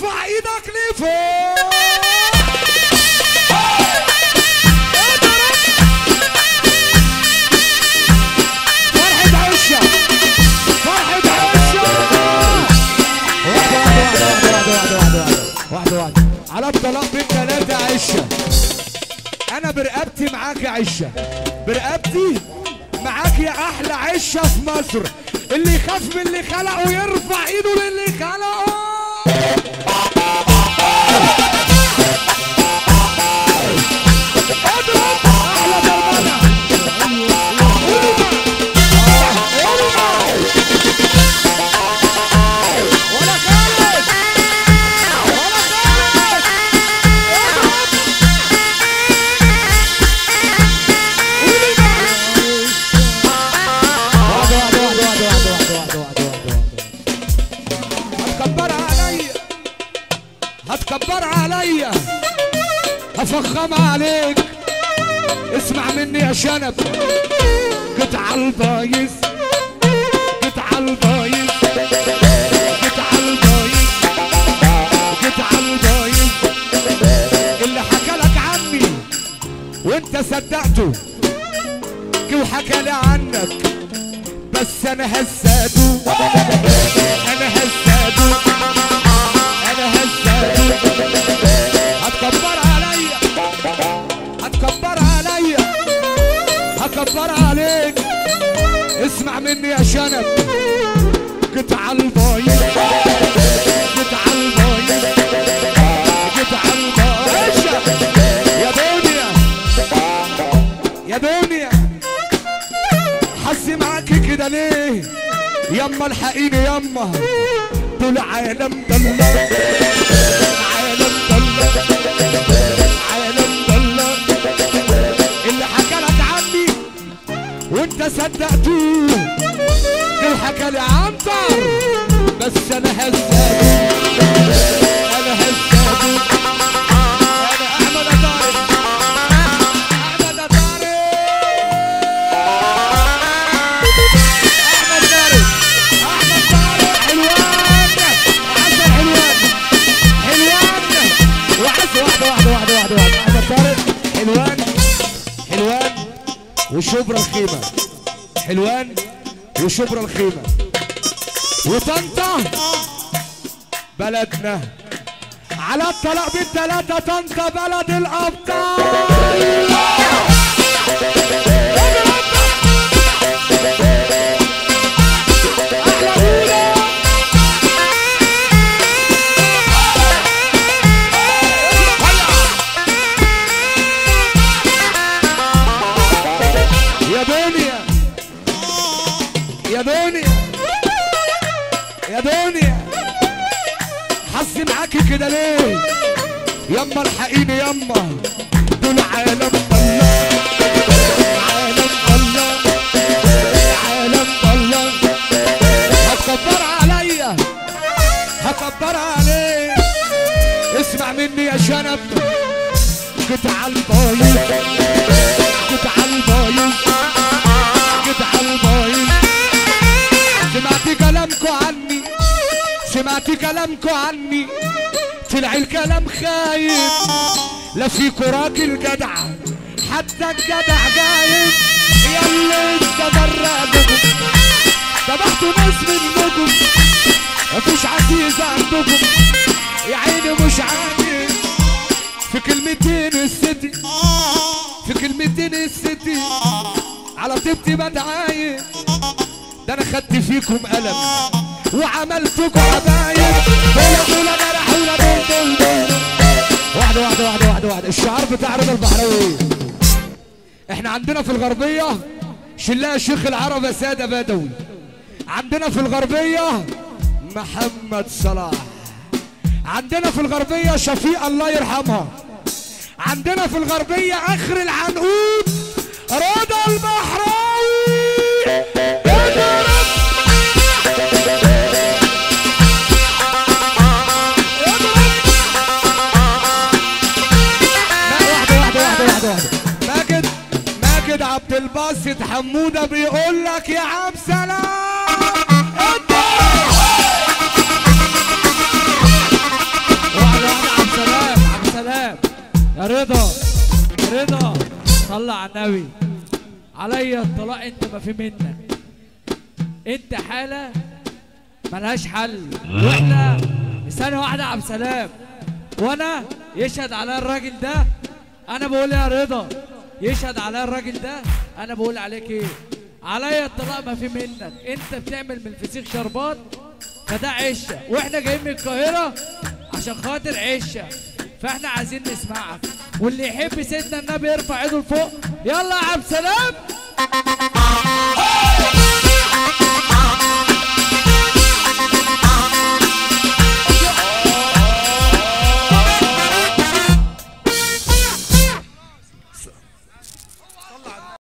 ارفع ايدك لفوق فرحة عشة فرحة عشة واحدة واحدة واحدة واحدة واحدة واحدة واحدة على الطلاق بين ثلاثة عشة أنا برقبتي معاك يا عشة برقبتي معاك يا أحلى عشة في مصر اللي يخاف من اللي خلقه يرفع إيده للي خلقه اضرب أحلى ضربانة ولا خالد ولا خالد اضرب واحدة واحدة واحدة واحدة واحدة واحدة واحدة واحدة هتكبرها عليا هتكبرها عليا هفخمها عليك اسمع مني يا شنب قطع البايظ قطع البايظ قطع البايظ قطع البايظ اللي حكى لك عني وانت صدقته جه وحكى لي عنك بس انا هزاده انا هزاده انا هزاده هتكبر عليا هتكبر عليا هكبر عليك اسمع مني يا شنب قطع البايظ قطع البايظ قطع البايظ يا دنيا يا دنيا حسي معاكي كده ليه يما الحقيني يما دول عالم ضلة عالم ضلة عالم ضلة اللي حكى لك عني وانت صدقته دول حكى لي عنتر بس انا هزاده انا هزاده انا احمد طارق احمد طارق احمد طارق احمد طارق حلوان وعسل حلوان حلوان وعسل واحده واحده واحده واحده واحده احمد طارق حلوان حلوان وشبرا الخيمه حلوان وشبرا الخيمه وطنطا بلدنا على الطلاق بالثلاثة طنطا بلد الأبطال أحلى بولا يا دنيا يا دنيا يا دنيا حسي معاكي كده ليه يما الحقيني يما دول عالم الله عالم الله عالم الله هتكبر عليا هكبر عليك اسمع مني يا شنب قطع البايظ قطع البايظ قطع البايظ سمعت كلامكو عني سمعت كلامكو عني طلع الكلام خايب لا فيكو راجل جدع حتى الجدع غايب يلا انت برادكم ذبحتوا ناس منكم مفيش عزيز عندكم يا عيني مش عاجز في كلمتين الستي في كلمتين الستي على طيبتي بدعاية ده انا خدت فيكم قلم وعملتكم حبايب ولا ولا جرح ولا دول دول دول واحدة واحدة واحدة واحدة واحدة الشعار بتاع رضا البحراوي احنا عندنا في الغربية شلاها شيخ العرب يا سادة بدوي عندنا في الغربية محمد صلاح عندنا في الغربية شفيق الله يرحمها عندنا في الغربية اخر العنقود رضا البحراوي اضرب واحدة واحدة واحدة واحدة واحدة ماجد ماجد عبد الباسط حمودة بيقول لك يا عم سلام يا رضا يا رضا صلى على النبي عليا الطلاق انت ما في منك انت حاله ملهاش حل واحنا ثانية واحدة يا عبد السلام وانا يشهد عليا الراجل ده انا بقول يا رضا يشهد عليا الراجل ده انا بقول عليك ايه عليا الطلاق ما في منك انت بتعمل من الفسيخ شربات فده عشه واحنا جايين من القاهرة عشان خاطر عشه فاحنا عايزين نسمعك واللي يحب سيدنا النبي يرفع ايده لفوق يلا يا عبد السلام